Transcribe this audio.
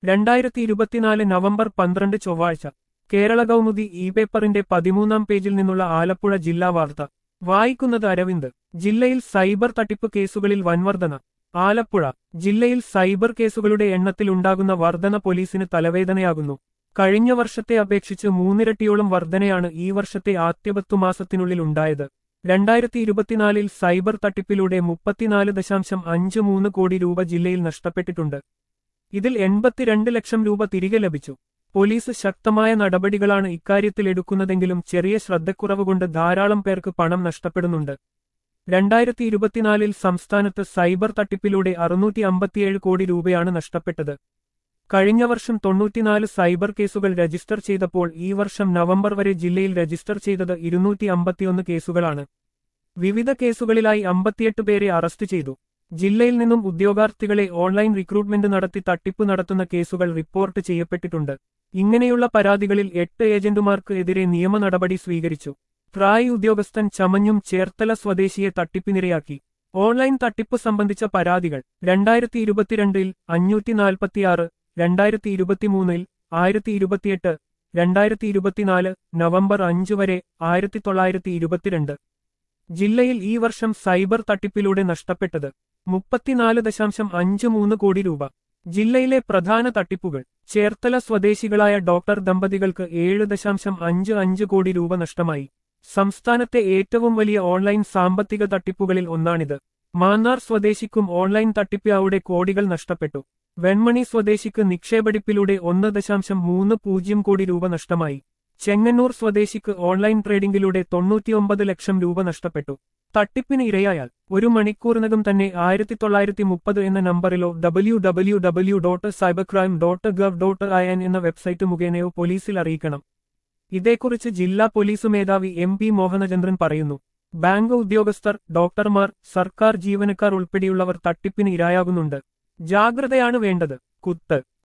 രണ്ടായിരത്തി ഇരുപത്തിനാല് നവംബർ പന്ത്രണ്ട് ചൊവ്വാഴ്ച കേരള കൗമുദി ഇ പേപ്പറിന്റെ പതിമൂന്നാം പേജിൽ നിന്നുള്ള ആലപ്പുഴ ജില്ലാ വാർത്ത വായിക്കുന്നത് അരവിന്ദ് ജില്ലയിൽ സൈബർ തട്ടിപ്പ് കേസുകളിൽ വൻവർധന ആലപ്പുഴ ജില്ലയിൽ സൈബർ കേസുകളുടെ എണ്ണത്തിൽ ഉണ്ടാകുന്ന വർധന പോലീസിന് തലവേദനയാകുന്നു കഴിഞ്ഞ വർഷത്തെ അപേക്ഷിച്ച് മൂന്നിരട്ടിയോളം വർധനയാണ് ഈ വർഷത്തെ ആദ്യ പത്തു മാസത്തിനുള്ളിൽ ഉണ്ടായത് രണ്ടായിരത്തി ഇരുപത്തിനാലിൽ സൈബർ തട്ടിപ്പിലൂടെ മുപ്പത്തിനാല് ദശാംശം അഞ്ച് മൂന്ന് കോടി രൂപ ജില്ലയിൽ നഷ്ടപ്പെട്ടിട്ടുണ്ട് ഇതിൽ എൺപത്തിരണ്ട് ലക്ഷം രൂപ തിരികെ ലഭിച്ചു പോലീസ് ശക്തമായ നടപടികളാണ് ഇക്കാര്യത്തിൽ എടുക്കുന്നതെങ്കിലും ചെറിയ ശ്രദ്ധക്കുറവുകൊണ്ട് ധാരാളം പേർക്ക് പണം നഷ്ടപ്പെടുന്നുണ്ട് രണ്ടായിരത്തി ഇരുപത്തിനാലിൽ സംസ്ഥാനത്ത് സൈബർ തട്ടിപ്പിലൂടെ അറുന്നൂറ്റി അമ്പത്തിയേഴ് കോടി രൂപയാണ് നഷ്ടപ്പെട്ടത് കഴിഞ്ഞ വർഷം തൊണ്ണൂറ്റിനാല് സൈബർ കേസുകൾ രജിസ്റ്റർ ചെയ്തപ്പോൾ ഈ വർഷം നവംബർ വരെ ജില്ലയിൽ രജിസ്റ്റർ ചെയ്തത് ഇരുന്നൂറ്റി അമ്പത്തിയൊന്ന് കേസുകളാണ് വിവിധ കേസുകളിലായി അമ്പത്തിയെട്ട് പേരെ അറസ്റ്റ് ചെയ്തു ജില്ലയിൽ നിന്നും ഉദ്യോഗാർത്ഥികളെ ഓൺലൈൻ റിക്രൂട്ട്മെന്റ് നടത്തി തട്ടിപ്പ് നടത്തുന്ന കേസുകൾ റിപ്പോർട്ട് ചെയ്യപ്പെട്ടിട്ടുണ്ട് ഇങ്ങനെയുള്ള പരാതികളിൽ എട്ട് ഏജന്റുമാർക്ക് എതിരെ നിയമ നടപടി സ്വീകരിച്ചു ട്രായ് ഉദ്യോഗസ്ഥൻ ചമഞ്ഞും ചേർത്തല സ്വദേശിയെ തട്ടിപ്പിനിരയാക്കി ഓൺലൈൻ തട്ടിപ്പ് സംബന്ധിച്ച പരാതികൾ രണ്ടായിരത്തി ഇരുപത്തിരണ്ടിൽ അഞ്ഞൂറ്റി നാൽപ്പത്തിയാറ് രണ്ടായിരത്തി ഇരുപത്തിമൂന്നിൽ ആയിരത്തി ഇരുപത്തിയെട്ട് രണ്ടായിരത്തി ഇരുപത്തിനാല് നവംബർ അഞ്ച് വരെ ആയിരത്തി തൊള്ളായിരത്തി ഇരുപത്തിരണ്ട് ജില്ലയിൽ ഈ വർഷം സൈബർ തട്ടിപ്പിലൂടെ നഷ്ടപ്പെട്ടത് മുപ്പത്തിനാല് ദശാംശം അഞ്ച് മൂന്ന് കോടി രൂപ ജില്ലയിലെ പ്രധാന തട്ടിപ്പുകൾ ചേർത്തല സ്വദേശികളായ ഡോക്ടർ ദമ്പതികൾക്ക് ഏഴ് ദശാംശം അഞ്ച് അഞ്ച് കോടി രൂപ നഷ്ടമായി സംസ്ഥാനത്തെ ഏറ്റവും വലിയ ഓൺലൈൻ സാമ്പത്തിക തട്ടിപ്പുകളിൽ ഒന്നാണിത് മാന്നാർ സ്വദേശിക്കും ഓൺലൈൻ തട്ടിപ്പിയാവുടെ കോടികൾ നഷ്ടപ്പെട്ടു വെൺമണി സ്വദേശിക്ക് നിക്ഷേപടിപ്പിലൂടെ ഒന്ന് ദശാംശം മൂന്ന് പൂജ്യം കോടി രൂപ നഷ്ടമായി ചെങ്ങന്നൂർ സ്വദേശിക്ക് ഓൺലൈൻ ട്രേഡിംഗിലൂടെ തൊണ്ണൂറ്റിയൊമ്പത് ലക്ഷം രൂപ നഷ്ടപ്പെട്ടു തട്ടിപ്പിന് ഇരയായാൽ ഒരു മണിക്കൂറിനകം തന്നെ ആയിരത്തി തൊള്ളായിരത്തി മുപ്പത് എന്ന നമ്പറിലോ W W W dot cyber crime dot gov dot I N എന്ന വെബ്സൈറ്റ് മുഖേനയോ പോലീസിൽ അറിയിക്കണം ഇതേക്കുറിച്ച് ജില്ലാ പോലീസ് മേധാവി എം പി മോഹനചന്ദ്രൻ പറയുന്നു ബാങ്ക് ഉദ്യോഗസ്ഥർ ഡോക്ടർമാർ സർക്കാർ ജീവനക്കാർ ഉൾപ്പെടെയുള്ളവർ തട്ടിപ്പിന് ഇരയാകുന്നുണ്ട് ജാഗ്രതയാണ് വേണ്ടത് കുത്ത്